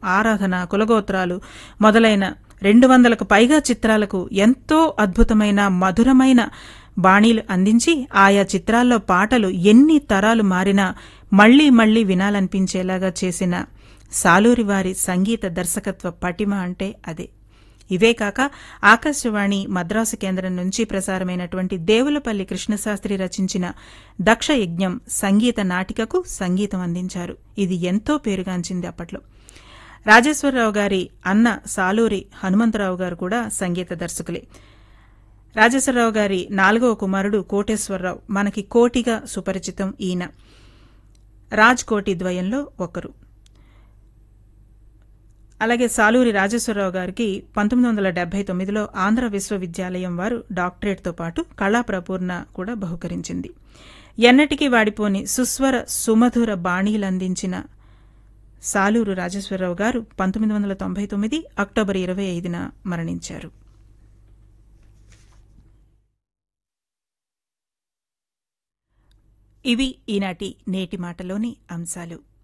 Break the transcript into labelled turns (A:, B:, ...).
A: ఆరాధన కులగోత్రాలు మొదలైన రెండు వందలకు పైగా చిత్రాలకు ఎంతో అద్భుతమైన మధురమైన బాణీలు అందించి ఆయా చిత్రాల్లో పాటలు ఎన్ని తరాలు మారినా మళ్లీ మళ్లీ వినాలనిపించేలాగా చేసిన సాలూరి వారి సంగీత దర్శకత్వ పటిమ అంటే అదే ఇవే కాక ఆకాశవాణి మద్రాసు కేంద్రం నుంచి ప్రసారమైనటువంటి దేవులపల్లి కృష్ణశాస్త్రి రచించిన దక్ష యజ్ఞం సంగీత నాటికకు సంగీతం అందించారు ఇది ఎంతో పేరుగాంచింది అప్పట్లో రాజేశ్వరరావు గారి అన్న సాలూరి హనుమంతరావు గారు కూడా సంగీత దర్శకులే రాజేశ్వరరావు గారి నాలుగవ కుమారుడు కోటేశ్వరరావు మనకి కోటిగా సుపరిచితం ఈయన రాజ్ కోటి ద్వయంలో ఒకరు అలాగే సాలూరి రాజేశ్వరరావు గారికి పంతొమ్మిది వందల డెబ్బై తొమ్మిదిలో ఆంధ్ర విశ్వవిద్యాలయం వారు డాక్టరేట్తో పాటు కళా ప్రపూర్ణ కూడా బహుకరించింది ఎన్నటికీ వాడిపోని సుస్వర సుమధుర బాణీలందించిన సాలూరు రాజేశ్వరరావు గారు పంతొమ్మిది వందల తొంభై తొమ్మిది అక్టోబర్ ఇరవై ఐదున మరణించారు ఇవి ఈనాటి నేటి మాటలోని అంశాలు